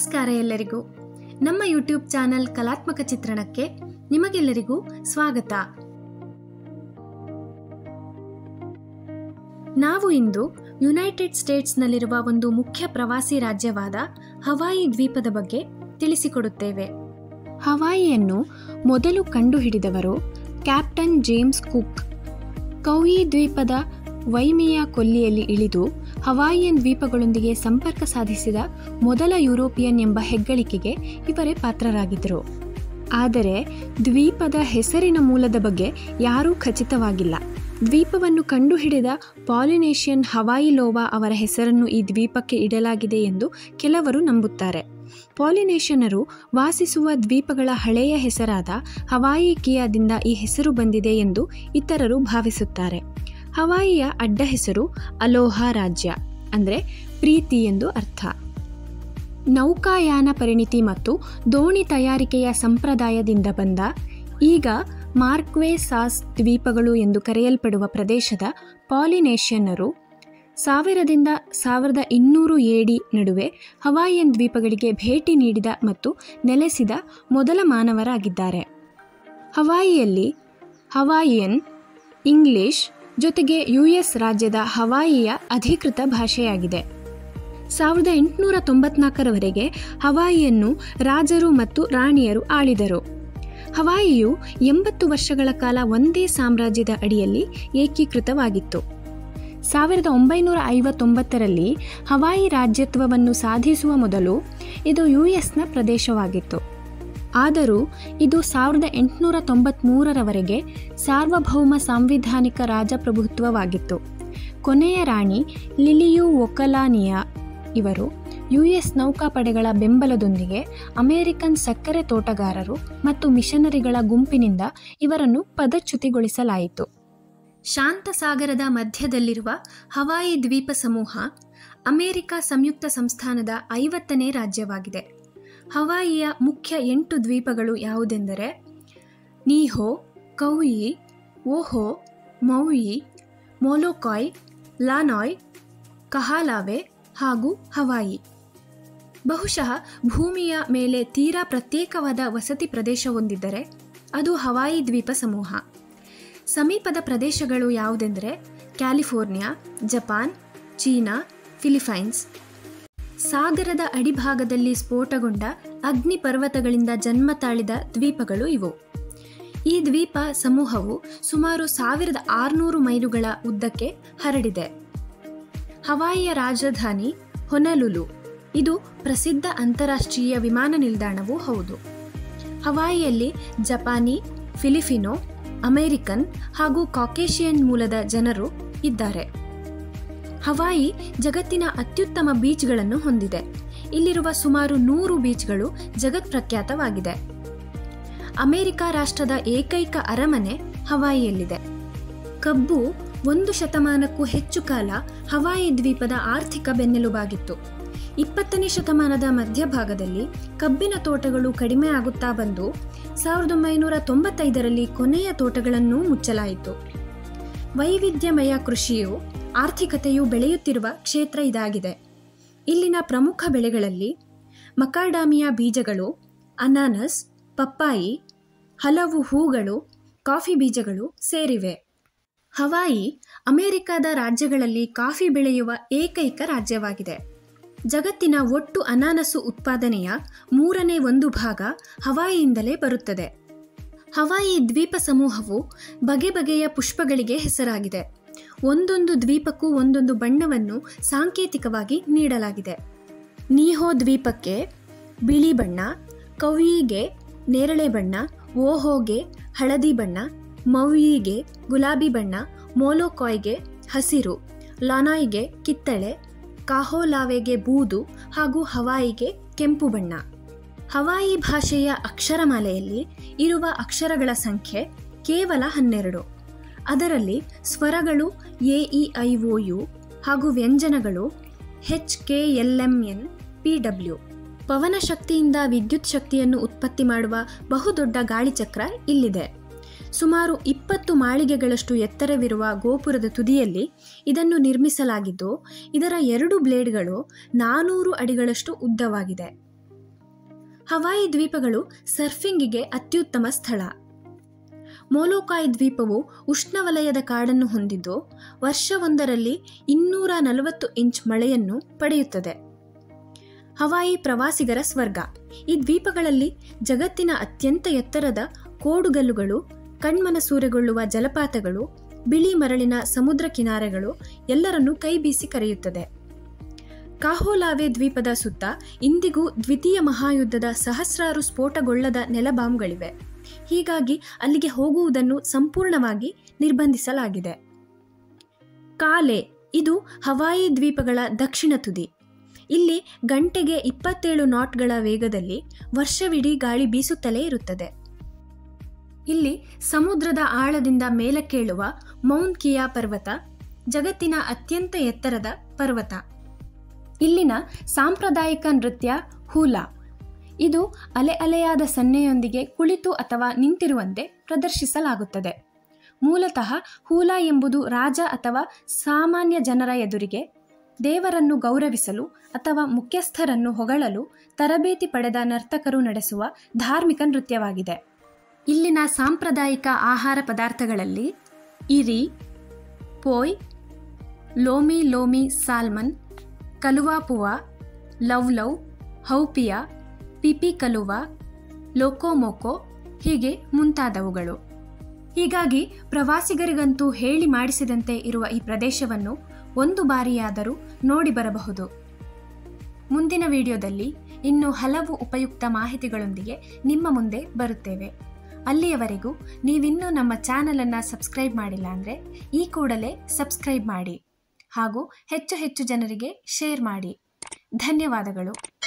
ನಮಸ್ಕಾರ ಎಲ್ಲರಿಗೂ ನಮ್ಮ ಯೂಟ್ಯೂಬ್ ಚಾನೆಲ್ ಕಲಾತ್ಮಕ ಚಿತ್ರಣಕ್ಕೆ ನಿಮಗೆಲ್ಲರಿಗೂ ಸ್ವಾಗತ ನಾವು ಇಂದು ಯುನೈಟೆಡ್ ಸ್ಟೇಟ್ಸ್ನಲ್ಲಿರುವ ಒಂದು ಮುಖ್ಯ ಪ್ರವಾಸಿ ರಾಜ್ಯವಾದ ಹವಾಯಿ ದ್ವೀಪದ ಬಗ್ಗೆ ತಿಳಿಸಿಕೊಡುತ್ತೇವೆ ಹವಾಯಿಯನ್ನು ಮೊದಲು ಕಂಡುಹಿಡಿದವರು ಕ್ಯಾಪ್ಟನ್ ಜೇಮ್ಸ್ ಕುಕ್ ಕೌಯಿ ದ್ವೀಪದ ವೈಮಿಯಾ ಕೊಲ್ಲಿಯಲ್ಲಿ ಇಳಿದು ಹವಾಯಿಯನ್ ದ್ವೀಪಗಳೊಂದಿಗೆ ಸಂಪರ್ಕ ಸಾಧಿಸಿದ ಮೊದಲ ಯುರೋಪಿಯನ್ ಎಂಬ ಹೆಗ್ಗಳಿಕೆಗೆ ಇವರೇ ಪಾತ್ರರಾಗಿದ್ದರು ಆದರೆ ದ್ವೀಪದ ಹೆಸರಿನ ಮೂಲದ ಬಗ್ಗೆ ಯಾರೂ ಖಚಿತವಾಗಿಲ್ಲ ದ್ವೀಪವನ್ನು ಕಂಡುಹಿಡಿದ ಪಾಲಿನೇಷಿಯನ್ ಹವಾಯಿ ಲೋವಾ ಅವರ ಹೆಸರನ್ನು ಈ ದ್ವೀಪಕ್ಕೆ ಇಡಲಾಗಿದೆ ಎಂದು ಕೆಲವರು ನಂಬುತ್ತಾರೆ ಪಾಲಿನೇಷಿಯನರು ವಾಸಿಸುವ ದ್ವೀಪಗಳ ಹಳೆಯ ಹೆಸರಾದ ಹವಾಯಿ ಕಿಯಾದಿಂದ ಈ ಹೆಸರು ಬಂದಿದೆ ಎಂದು ಇತರರು ಭಾವಿಸುತ್ತಾರೆ ಹವಾಯಿಯ ಅಡ್ಡ ಹೆಸರು ಅಲೋಹಾ ರಾಜ್ಯ ಅಂದರೆ ಪ್ರೀತಿ ಎಂದು ಅರ್ಥ ನೌಕಾಯಾನ ಪರಿಣಿತಿ ಮತ್ತು ದೋಣಿ ತಯಾರಿಕೆಯ ಸಂಪ್ರದಾಯದಿಂದ ಬಂದ ಈಗ ಮಾರ್ಕ್ವೆ ಸಾಸ್ ದ್ವೀಪಗಳು ಎಂದು ಕರೆಯಲ್ಪಡುವ ಪ್ರದೇಶದ ಪಾಲಿನೇಷಿಯನ್ನರು ಸಾವಿರದಿಂದ ಸಾವಿರದ ಇನ್ನೂರು ಎಡಿ ನಡುವೆ ಹವಾಯಿಯನ್ ದ್ವೀಪಗಳಿಗೆ ಭೇಟಿ ನೀಡಿದ ಮತ್ತು ನೆಲೆಸಿದ ಮೊದಲ ಮಾನವರಾಗಿದ್ದಾರೆ ಹವಾಯಿಯಲ್ಲಿ ಹವಾಯಿಯನ್ ಇಂಗ್ಲಿಷ್ ಜೊತೆಗೆ ಯು ಎಸ್ ರಾಜ್ಯದ ಹವಾಯಿಯ ಅಧಿಕೃತ ಭಾಷೆಯಾಗಿದೆ ಸಾವಿರದ ಎಂಟುನೂರ ತೊಂಬತ್ನಾಲ್ಕರವರೆಗೆ ಹವಾಯಿಯನ್ನು ರಾಜರು ಮತ್ತು ರಾಣಿಯರು ಆಳಿದರು ಹವಾಯಿಯು ಎಂಬತ್ತು ವರ್ಷಗಳ ಕಾಲ ಒಂದೇ ಸಾಮ್ರಾಜ್ಯದ ಅಡಿಯಲ್ಲಿ ಏಕೀಕೃತವಾಗಿತ್ತು ಸಾವಿರದ ಒಂಬೈನೂರ ಐವತ್ತೊಂಬತ್ತರಲ್ಲಿ ಹವಾಯಿ ರಾಜ್ಯತ್ವವನ್ನು ಸಾಧಿಸುವ ಮೊದಲು ಇದು ಯು ಎಸ್ನ ಪ್ರದೇಶವಾಗಿತ್ತು ಆದರೂ ಇದು ಸಾವಿರದ ಎಂಟುನೂರ ತೊಂಬತ್ತ್ಮೂರರವರೆಗೆ ಸಾರ್ವಭೌಮ ಸಾಂವಿಧಾನಿಕ ರಾಜಪ್ರಭುತ್ವವಾಗಿತ್ತು ಕೊನೆಯ ರಾಣಿ ಲಿಲಿಯು ಒಕಲಾನಿಯಾ ಇವರು ಯು ಎಸ್ ನೌಕಾಪಡೆಗಳ ಬೆಂಬಲದೊಂದಿಗೆ ಅಮೆರಿಕನ್ ಸಕ್ಕರೆ ತೋಟಗಾರರು ಮತ್ತು ಮಿಷನರಿಗಳ ಗುಂಪಿನಿಂದ ಇವರನ್ನು ಪದಚ್ಯುತಿಗೊಳಿಸಲಾಯಿತು ಶಾಂತ ಸಾಗರದ ಮಧ್ಯದಲ್ಲಿರುವ ಹವಾಯಿ ದ್ವೀಪ ಸಮೂಹ ಅಮೆರಿಕ ಸಂಯುಕ್ತ ಸಂಸ್ಥಾನದ ಐವತ್ತನೇ ರಾಜ್ಯವಾಗಿದೆ ಹವಾಯಿಯ ಮುಖ್ಯ ಎಂಟು ದ್ವೀಪಗಳು ಯಾವುದೆಂದರೆ ನೀಹೋ ಕೌಯಿ ಓಹೋ ಮೌಯಿ ಮೋಲೋಕಾಯ್ ಲಾನಾಯ್ ಕಹಾಲಾವೆ ಹಾಗೂ ಹವಾಯಿ ಬಹುಶಃ ಭೂಮಿಯ ಮೇಲೆ ತೀರಾ ಪ್ರತ್ಯೇಕವಾದ ವಸತಿ ಪ್ರದೇಶ ಹೊಂದಿದ್ದರೆ ಅದು ಹವಾಯಿ ದ್ವೀಪ ಸಮೂಹ ಸಮೀಪದ ಪ್ರದೇಶಗಳು ಯಾವುದೆಂದರೆ ಕ್ಯಾಲಿಫೋರ್ನಿಯಾ ಜಪಾನ್ ಚೀನಾ ಫಿಲಿಪೈನ್ಸ್ ಸಾಗರದ ಅಡಿಭಾಗದಲ್ಲಿ ಸ್ಫೋಟಗೊಂಡ ಅಗ್ನಿ ಪರ್ವತಗಳಿಂದ ಜನ್ಮ ತಾಳಿದ ದ್ವೀಪಗಳು ಇವು ಈ ದ್ವೀಪ ಸಮೂಹವು ಸುಮಾರು ಸಾವಿರದ ಆರುನೂರು ಮೈಲುಗಳ ಉದ್ದಕ್ಕೆ ಹರಡಿದೆ ಹವಾಯಿಯ ರಾಜಧಾನಿ ಹೊನಲುಲು ಇದು ಪ್ರಸಿದ್ಧ ಅಂತಾರಾಷ್ಟ್ರೀಯ ವಿಮಾನ ನಿಲ್ದಾಣವೂ ಹೌದು ಹವಾಯಿಯಲ್ಲಿ ಜಪಾನಿ ಫಿಲಿಪಿನೋ ಅಮೆರಿಕನ್ ಹಾಗೂ ಕಾಕೇಶಿಯನ್ ಮೂಲದ ಜನರು ಇದ್ದಾರೆ ಹವಾಯಿ ಜಗತ್ತಿನ ಅತ್ಯುತ್ತಮ ಬೀಚ್ಗಳನ್ನು ಹೊಂದಿದೆ ಇಲ್ಲಿರುವ ಸುಮಾರು ನೂರು ಬೀಚ್ಗಳು ಜಗತ್ಪ್ರಖ್ಯಾತವಾಗಿದೆ ಅಮೆರಿಕ ರಾಷ್ಟ್ರದ ಏಕೈಕ ಅರಮನೆ ಹವಾಯಿಯಲ್ಲಿದೆ ಕಬ್ಬು ಒಂದು ಶತಮಾನಕ್ಕೂ ಹೆಚ್ಚು ಕಾಲ ಹವಾಯಿ ದ್ವೀಪದ ಆರ್ಥಿಕ ಬೆನ್ನೆಲುಬಾಗಿತ್ತು ಇಪ್ಪತ್ತನೇ ಶತಮಾನದ ಮಧ್ಯಭಾಗದಲ್ಲಿ ಕಬ್ಬಿನ ತೋಟಗಳು ಕಡಿಮೆ ಆಗುತ್ತಾ ಬಂದು ಸಾವಿರದ ಒಂಬೈನೂರ ತೊಂಬತ್ತೈದರಲ್ಲಿ ಕೊನೆಯ ತೋಟಗಳನ್ನೂ ಮುಚ್ಚಲಾಯಿತು ವೈವಿಧ್ಯಮಯ ಕೃಷಿಯು ಆರ್ಥಿಕತೆಯು ಬೆಳೆಯುತ್ತಿರುವ ಕ್ಷೇತ್ರ ಇದಾಗಿದೆ ಇಲ್ಲಿನ ಪ್ರಮುಖ ಬೆಳೆಗಳಲ್ಲಿ ಮಕಾಡಾಮಿಯಾ ಬೀಜಗಳು ಅನಾನಸ್ ಪಪ್ಪಾಯಿ ಹಲವು ಹೂಗಳು ಕಾಫಿ ಬೀಜಗಳು ಸೇರಿವೆ ಹವಾಯಿ ಅಮೆರಿಕದ ರಾಜ್ಯಗಳಲ್ಲಿ ಕಾಫಿ ಬೆಳೆಯುವ ಏಕೈಕ ರಾಜ್ಯವಾಗಿದೆ ಜಗತ್ತಿನ ಒಟ್ಟು ಅನಾನಸು ಉತ್ಪಾದನೆಯ ಮೂರನೇ ಒಂದು ಭಾಗ ಹವಾಯಿಯಿಂದಲೇ ಬರುತ್ತದೆ ಹವಾಯಿ ದ್ವೀಪ ಸಮೂಹವು ಬಗೆ ಬಗೆಯ ಪುಷ್ಪಗಳಿಗೆ ಹೆಸರಾಗಿದೆ ಒಂದೊಂದು ದ್ವೀಪಕ್ಕೂ ಒಂದೊಂದು ಬಣ್ಣವನ್ನು ಸಾಂಕೇತಿಕವಾಗಿ ನೀಡಲಾಗಿದೆ ನೀಹೋ ದ್ವೀಪಕ್ಕೆ ಬಿಳಿ ಬಣ್ಣ ಕೌಯಿಗೆ ನೇರಳೆ ಬಣ್ಣ ಓಹೋಗೆ ಹಳದಿ ಬಣ್ಣ ಮೌಯಿಗೆ ಗುಲಾಬಿ ಬಣ್ಣ ಮೋಲೋಕಾಯ್ಗೆ ಹಸಿರು ಲಾನಾಯ್ಗೆ ಕಿತ್ತಳೆ ಕಾಹೋಲಾವೆಗೆ ಬೂದು ಹಾಗೂ ಹವಾಯಿಗೆ ಕೆಂಪು ಬಣ್ಣ ಹವಾಯಿ ಭಾಷೆಯ ಅಕ್ಷರಮಾಲೆಯಲ್ಲಿ ಇರುವ ಅಕ್ಷರಗಳ ಸಂಖ್ಯೆ ಕೇವಲ ಹನ್ನೆರಡು ಅದರಲ್ಲಿ ಸ್ವರಗಳು A E I O U ಹಾಗೂ ವ್ಯಂಜನಗಳು H K L M N P W ಪವನ ಶಕ್ತಿಯಿಂದ ವಿದ್ಯುತ್ ಶಕ್ತಿಯನ್ನು ಉತ್ಪತ್ತಿ ಮಾಡುವ ಬಹುದೊಡ್ಡ ಗಾಳಿಚಕ್ರ ಇಲ್ಲಿದೆ ಸುಮಾರು ಇಪ್ಪತ್ತು ಮಾಳಿಗೆಗಳಷ್ಟು ಎತ್ತರವಿರುವ ಗೋಪುರದ ತುದಿಯಲ್ಲಿ ಇದನ್ನು ನಿರ್ಮಿಸಲಾಗಿದ್ದು ಇದರ ಎರಡು ಬ್ಲೇಡ್ಗಳು ನಾನೂರು ಅಡಿಗಳಷ್ಟು ಉದ್ದವಾಗಿದೆ ಹವಾಯಿ ದ್ವೀಪಗಳು ಸರ್ಫಿಂಗಿಗೆ ಅತ್ಯುತ್ತಮ ಸ್ಥಳ ಮೋಲೋಕಾಯ್ ದ್ವೀಪವು ಉಷ್ಣವಲಯದ ಕಾಡನ್ನು ಹೊಂದಿದ್ದು ವರ್ಷವೊಂದರಲ್ಲಿ ಇನ್ನೂರ ನಲವತ್ತು ಇಂಚ್ ಮಳೆಯನ್ನು ಪಡೆಯುತ್ತದೆ ಹವಾಯಿ ಪ್ರವಾಸಿಗರ ಸ್ವರ್ಗ ಈ ದ್ವೀಪಗಳಲ್ಲಿ ಜಗತ್ತಿನ ಅತ್ಯಂತ ಎತ್ತರದ ಕೋಡುಗಲ್ಲುಗಳು ಕಣ್ಮನಸೂರೆಗೊಳ್ಳುವ ಜಲಪಾತಗಳು ಬಿಳಿ ಮರಳಿನ ಸಮುದ್ರ ಕಿನಾರೆಗಳು ಎಲ್ಲರನ್ನೂ ಕೈಬೀಸಿ ಕರೆಯುತ್ತದೆ ಕಾಹೋಲಾವೆ ದ್ವೀಪದ ಸುತ್ತ ಇಂದಿಗೂ ದ್ವಿತೀಯ ಮಹಾಯುದ್ಧದ ಸಹಸ್ರಾರು ಸ್ಫೋಟಗೊಳ್ಳದ ನೆಲಬಾಂಬ್ಗಳಿವೆ ಹೀಗಾಗಿ ಅಲ್ಲಿಗೆ ಹೋಗುವುದನ್ನು ಸಂಪೂರ್ಣವಾಗಿ ನಿರ್ಬಂಧಿಸಲಾಗಿದೆ ಕಾಲೆ ಇದು ಹವಾಯಿ ದ್ವೀಪಗಳ ದಕ್ಷಿಣ ತುದಿ ಇಲ್ಲಿ ಗಂಟೆಗೆ ಇಪ್ಪತ್ತೇಳು ನಾಟ್ಗಳ ವೇಗದಲ್ಲಿ ವರ್ಷವಿಡೀ ಗಾಳಿ ಬೀಸುತ್ತಲೇ ಇರುತ್ತದೆ ಇಲ್ಲಿ ಸಮುದ್ರದ ಆಳದಿಂದ ಮೇಲಕ್ಕೇಳುವ ಮೌಂಟ್ ಕಿಯಾ ಪರ್ವತ ಜಗತ್ತಿನ ಅತ್ಯಂತ ಎತ್ತರದ ಪರ್ವತ ಇಲ್ಲಿನ ಸಾಂಪ್ರದಾಯಿಕ ನೃತ್ಯ ಹೂಲಾ ಇದು ಅಲೆ ಅಲೆಯಾದ ಸನ್ನೆಯೊಂದಿಗೆ ಕುಳಿತು ಅಥವಾ ನಿಂತಿರುವಂತೆ ಪ್ರದರ್ಶಿಸಲಾಗುತ್ತದೆ ಮೂಲತಃ ಹೂಲಾ ಎಂಬುದು ರಾಜ ಅಥವಾ ಸಾಮಾನ್ಯ ಜನರ ಎದುರಿಗೆ ದೇವರನ್ನು ಗೌರವಿಸಲು ಅಥವಾ ಮುಖ್ಯಸ್ಥರನ್ನು ಹೊಗಳಲು ತರಬೇತಿ ಪಡೆದ ನರ್ತಕರು ನಡೆಸುವ ಧಾರ್ಮಿಕ ನೃತ್ಯವಾಗಿದೆ ಇಲ್ಲಿನ ಸಾಂಪ್ರದಾಯಿಕ ಆಹಾರ ಪದಾರ್ಥಗಳಲ್ಲಿ ಇರಿ poi lomi lomi salmon kalua pua'a lau lau haupia pipi kalua loco moco ಹೀಗೆ ಮುಂತಾದವುಗಳು ಹೀಗಾಗಿ ಪ್ರವಾಸಿಗರಿಗಂತೂ ಹೇಳಿ ಮಾಡಿಸಿದಂತೆ ಇರುವ ಈ ಪ್ರದೇಶವನ್ನು ಒಂದು ಬಾರಿಯಾದರೂ ನೋಡಿ ಬರಬಹುದು ಮುಂದಿನ ವಿಡಿಯೋದಲ್ಲಿ ಇನ್ನೂ ಹಲವು ಉಪಯುಕ್ತ ಮಾಹಿತಿಗಳೊಂದಿಗೆ ನಿಮ್ಮ ಮುಂದೆ ಬರುತ್ತೇವೆ ಅಲ್ಲಿಯವರೆಗೂ ನೀವಿನ್ನೂ ನಮ್ಮ ಚಾನಲನ್ನು ಸಬ್ಸ್ಕ್ರೈಬ್ ಮಾಡಿಲ್ಲ ಅಂದರೆ ಈ ಕೂಡಲೇ ಸಬ್ಸ್ಕ್ರೈಬ್ ಮಾಡಿ ಹಾಗೂ ಹೆಚ್ಚು ಹೆಚ್ಚು ಜನರಿಗೆ ಶೇರ್ ಮಾಡಿ ಧನ್ಯವಾದಗಳು